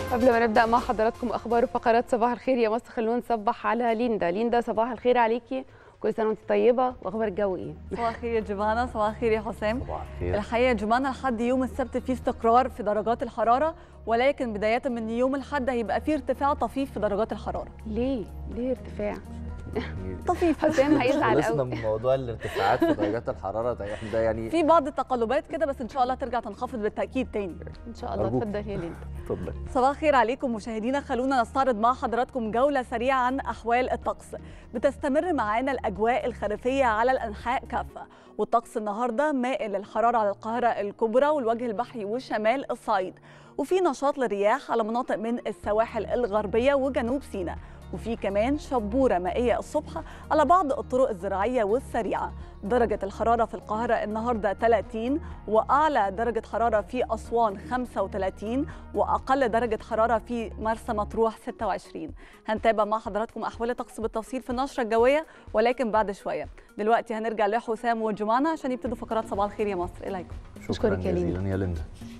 قبل ما نبدا مع حضراتكم اخبار وفقرات صباح الخير يا مصر خلونا نصبح على ليندا ليندا صباح الخير عليكي كل سنه وانت طيبه واخبار الجو ايه صباح الخير يا جمانة صباح الخير يا حسام صباح الخير الحقيقه يا جمانة لحد يوم السبت في استقرار في درجات الحراره ولكن بدايه من يوم الاحد هيبقى في ارتفاع طفيف في درجات الحراره ليه ليه ارتفاع طفيف حسام هيزعل خلصنا قوي من موضوع الارتفاعات في درجات الحراره ده احنا ده يعني في بعض التقلبات كده بس ان شاء الله ترجع تنخفض بالتاكيد تاني ان شاء الله أرجوك. اتفضل يا ليندا اتفضل صباح الخير عليكم مشاهدينا خلونا نستعرض مع حضراتكم جولة سريعة عن أحوال الطقس بتستمر معانا الأجواء الخريفية على الأنحاء كافة والطقس النهاردة مائل للحرارة على القاهرة الكبرى والوجه البحري وشمال الصعيد وفي نشاط للرياح على مناطق من السواحل الغربية وجنوب سيناء وفي كمان شبورة مائية الصبح على بعض الطرق الزراعية والسريعة درجة الحرارة في القاهرة النهاردة 30 وأعلى درجة حرارة في أسوان 35 وأقل درجة حرارة في مرسى مطروح 26 هنتابع مع حضراتكم أحوال الطقس بالتفصيل في النشرة الجوية ولكن بعد شوية دلوقتي هنرجع لحسام وجمانة عشان يبتدوا فقرات صباح الخير يا مصر إليكم شكرا أشكرك يا لينا. جزيلا يا ليندا